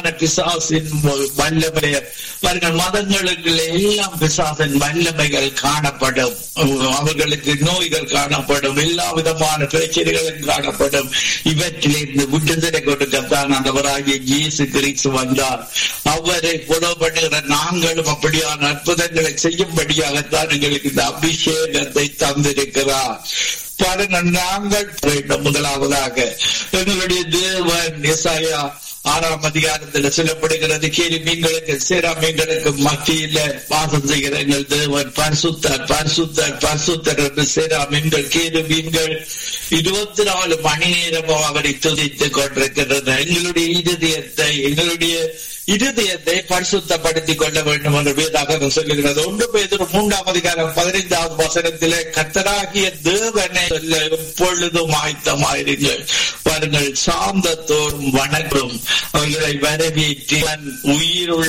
பிசாசின் வல்லமை பாருங்கள் மதங்களுக்கு எல்லாம் பிசாசின் வல்லமைகள் காணப்படும் அவர்களுக்கு நோய்கள் காணப்படும் எல்லா விதமான பிரச்சனைகளும் காணப்படும் இவற்றிலிருந்து விடுதலை கொடுக்கத்தான் ஆண்டவராகிய இயேசு கிறிஸ்து வந்தார் அவரை புலவு பண்ணுகிற நாங்களும் அப்படியான அற்புதங்களை செய்யும்படியாகத்தான் எங்களுக்கு இந்த அபிஷேகத்தை தந்திருக்கிறார் பாருங்கள் நாங்கள் வேண்டும் முதலாவதாக எங்களுடைய தேவன் இசாயா ஆறாம் அதிகாரத்தில் சொல்லப்படுகிறது கேலி மீன்களுக்கு சேரா மீன்களுக்கு மத்தியில வாசம் செய்கிற எங்கள் தேவன் பரிசுத்தர் பரிசுத்தர் பரிசுத்தர் என்று சேரா மீன்கள் கேலு மீன்கள் இருபத்தி நாலு மணி நேரமும் அவரை துதித்துக் கொண்டிருக்கிறது எங்களுடைய இருதயத்தை எங்களுடைய இருதயத்தை பரிசுத்தப்படுத்திக் கொள்ள வேண்டும் என்று வேதாகம் சொல்லுகிறது ஒன்று பேர் மூன்றாம் அதிகாரம் பதினைந்தாவது வசனத்திலே கத்தராகிய தேவனை சொல்ல எப்பொழுதும் ஆயத்தமாயிருங்கள் பாருங்கள் சாந்தத்தோடும் வணக்கம் அவர்களை வரவேற்றி உயிருள்ள